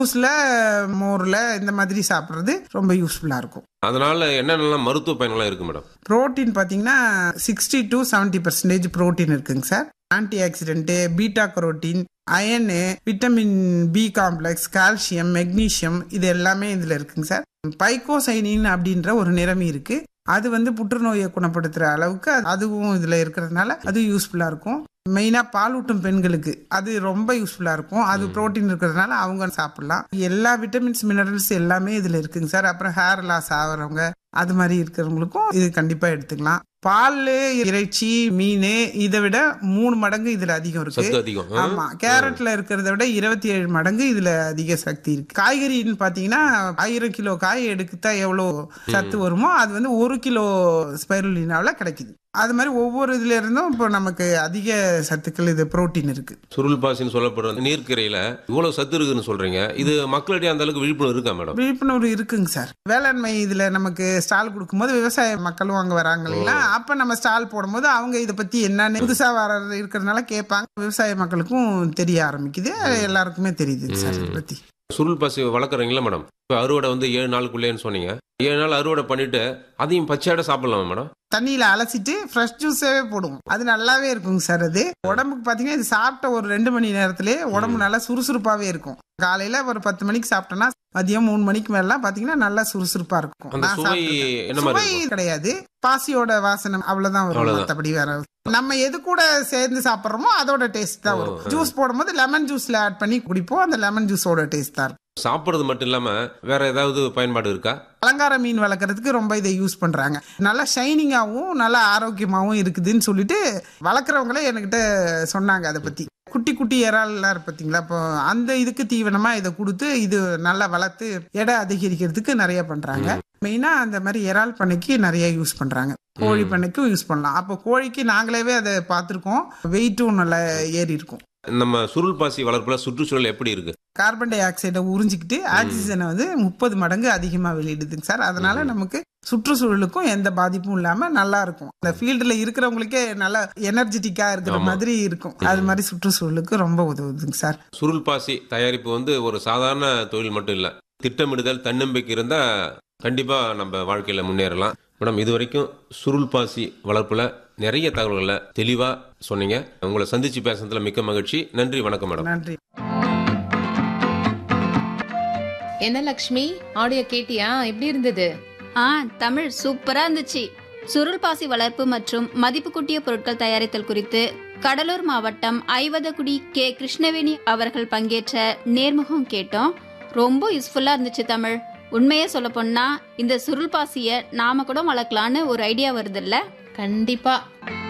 ஜூஸ்ல மோர்ல இந்த மாதிரி சாப்பிட்றது ரொம்ப யூஸ்ஃபுல்லா இருக்கும் அதனால என்னென்னலாம் மருத்துவ பயன்கள்லாம் இருக்கு மேடம் புரோட்டீன் பார்த்தீங்கன்னா sixty to seventy percentage protein இருக்குங்க sir antioxidant beta carotene iron vitamin B complex calcium magnesium இது எல்லாமே இதில் இருக்குங்க சார் பைக்கோசைனின் அப்படின்ற ஒரு நிறமி இருக்கு அது வந்து புற்றுநோயை குணப்படுத்துற அளவுக்கு அதுவும் இதில் இருக்கிறதுனால அது யூஸ்ஃபுல்லாக இருக்கும் மெயினாக பாலூட்டும் பெண்களுக்கு அது ரொம்ப யூஸ்ஃபுல்லாக இருக்கும் அது புரோட்டீன் இருக்கிறதுனால அவங்க சாப்பிடலாம் எல்லா விட்டமின்ஸ் மினரல்ஸ் எல்லாமே இதில் இருக்குங்க சார் அப்புறம் ஹேர் லாஸ் ஆகிறவங்க அது மாதிரி இருக்கிறவங்களுக்கும் இது கண்டிப்பாக எடுத்துக்கலாம் பால் இறைச்சி மீன் இதை விட மூணு மடங்கு இதுல அதிகம் சத்து இருக்கு அதிகம் ஆ? ஆமா கேரட்ல இருக்கிறத விட இருபத்தி ஏழு மடங்கு இதுல அதிக சக்தி இருக்கு காய்கறின்னு பாத்தீங்கன்னா ஆயிரம் கிலோ காய் எடுத்தா எவ்வளவு சத்து வருமோ அது வந்து ஒரு கிலோ ஸ்பைருலினால கிடைக்குது அது மாதிரி ஒவ்வொரு இதுல இருந்தும் இப்போ நமக்கு அதிக சத்துக்கள் இது புரோட்டீன் இருக்கு சுருள் பாசின்னு சொல்லப்படுற நீர்க்கரையில இவ்வளவு சத்து இருக்குன்னு சொல்றீங்க இது மக்களிடையே அந்த அளவுக்கு விழிப்புணர்வு இருக்கா மேடம் விழிப்புணர்வு இருக்குங்க சார் வேளாண்மை இதுல நமக்கு ஸ்டால் கொடுக்கும்போது விவசாய மக்களும் அங்க வராங்க இல்லைங்களா அப்ப நம்ம ஸ்டால் போடும்போது அவங்க இதை பத்தி என்னன்னு புதுசா வர இருக்கிறதுனால கேட்பாங்க விவசாய மக்களுக்கும் தெரிய ஆரம்பிக்குது எல்லாருக்குமே தெரியுது சார் இதை பத்தி சுருள் பாசி வளர்க்குறீங்களா மேடம் இப்போ அறுவடை வந்து ஏழு நாளுக்குள்ளேன்னு சொன்னீங்க ஏழு நாள் அறுவடை பண்ணிட்டு அதையும் பச்சையாட சாப்பிடலாமா மேடம் தண்ணியில அலசிட்டு ஃப்ரெஷ் ஜூஸாவே போடுவோம் அது நல்லாவே இருக்குங்க சார் அது உடம்புக்கு பாத்தீங்கன்னா இது சாப்பிட்ட ஒரு ரெண்டு மணி நேரத்திலே உடம்பு நல்லா சுறுசுறுப்பாவே இருக்கும் காலையில ஒரு பத்து மணிக்கு சாப்பிட்டோம்னா மதியம் மூணு மணிக்கு மேலாம் பாத்தீங்கன்னா நல்லா சுறுசுறுப்பா இருக்கும் அந்த நான் சுவை சாப்பிட்டிருக்கேன். என்ன மாதிரி சுவை இருக்கும்? கிடையாது பாசியோட வாசனை அவ்வளவுதான் வரும் அவ்வளவுதான். மத்தபடி வேற நம்ம எது கூட சேர்ந்து சாப்பிடுறோமோ அதோட டேஸ்ட் தான் வரும் ஜூஸ் போடும்போது லெமன் ஜூஸ்ல ஆட் பண்ணி குடிப்போம் அந்த லெமன் ஜூஸோட டேஸ்ட் தான் இருக்கும் சாப்பிட்றது மட்டும் இல்லாம வேற ஏதாவது பயன்பாடு இருக்கா அலங்கார மீன் வளர்க்குறதுக்கு ரொம்ப இதை யூஸ் பண்றாங்க நல்லா ஷைனிங்காகவும் நல்லா ஆரோக்கியமாகவும் இருக்குதுன்னு சொல்லிட்டு வளர்க்குறவங்களே என்கிட்ட சொன்னாங்க அதை பத்தி குட்டி குட்டி இறால்லாம் இருக்கு பார்த்தீங்களா இப்போ அந்த இதுக்கு தீவனமா இதை கொடுத்து இது நல்லா வளர்த்து எடை அதிகரிக்கிறதுக்கு நிறைய பண்றாங்க மெயினா அந்த மாதிரி இறால் பண்ணைக்கு நிறைய யூஸ் பண்றாங்க கோழி பண்ணைக்கும் யூஸ் பண்ணலாம் அப்போ கோழிக்கு நாங்களே அதை பார்த்துருக்கோம் வெயிட்டும் நல்லா ஏறி இருக்கும் நம்ம சுருள் பாசி வளர்ப்புல சுற்றுச்சூழல் எப்படி இருக்கு கார்பன் டை ஆக்சைடை உறிஞ்சிக்கிட்டு ஆக்சிஜனை வந்து முப்பது மடங்கு அதிகமாக வெளியிடுதுங்க சார் அதனால நமக்கு சுற்றுச்சூழலுக்கும் எந்த பாதிப்பும் இல்லாம நல்லா இருக்கும் அந்த ஃபீல்டுல இருக்கிறவங்களுக்கே நல்லா எனர்ஜெட்டிக்கா இருக்கிற மாதிரி இருக்கும் அது மாதிரி சுற்றுச்சூழலுக்கு ரொம்ப உதவுதுங்க சார் சுருள் பாசி தயாரிப்பு வந்து ஒரு சாதாரண தொழில் மட்டும் இல்ல திட்டமிடுதல் தன்னம்பிக்கை இருந்தா கண்டிப்பா நம்ம வாழ்க்கையில முன்னேறலாம் மேடம் இது வரைக்கும் சுருள் பாசி வளர்ப்புல நிறைய தகவல்களை தெளிவா சொன்னீங்க உங்களை சந்திச்சு பேசுனதுல மிக்க மகிழ்ச்சி நன்றி வணக்கம் மேடம் நன்றி என்ன லக்ஷ்மி ஆடியோ கேட்டியா எப்படி இருந்தது ஆ தமிழ் சூப்பரா இருந்துச்சு சுருள் பாசி வளர்ப்பு மற்றும் மதிப்பு கூட்டிய பொருட்கள் தயாரித்தல் குறித்து கடலூர் மாவட்டம் ஐவதகுடி கே கிருஷ்ணவேணி அவர்கள் பங்கேற்ற நேர்முகம் கேட்டோம் ரொம்ப யூஸ்ஃபுல்லா இருந்துச்சு தமிழ் உண்மையே சொல்ல போனா இந்த சுருள் பாசிய நாம கூட வளர்க்கலான்னு ஒரு ஐடியா வருதுல்ல கண்டிப்பா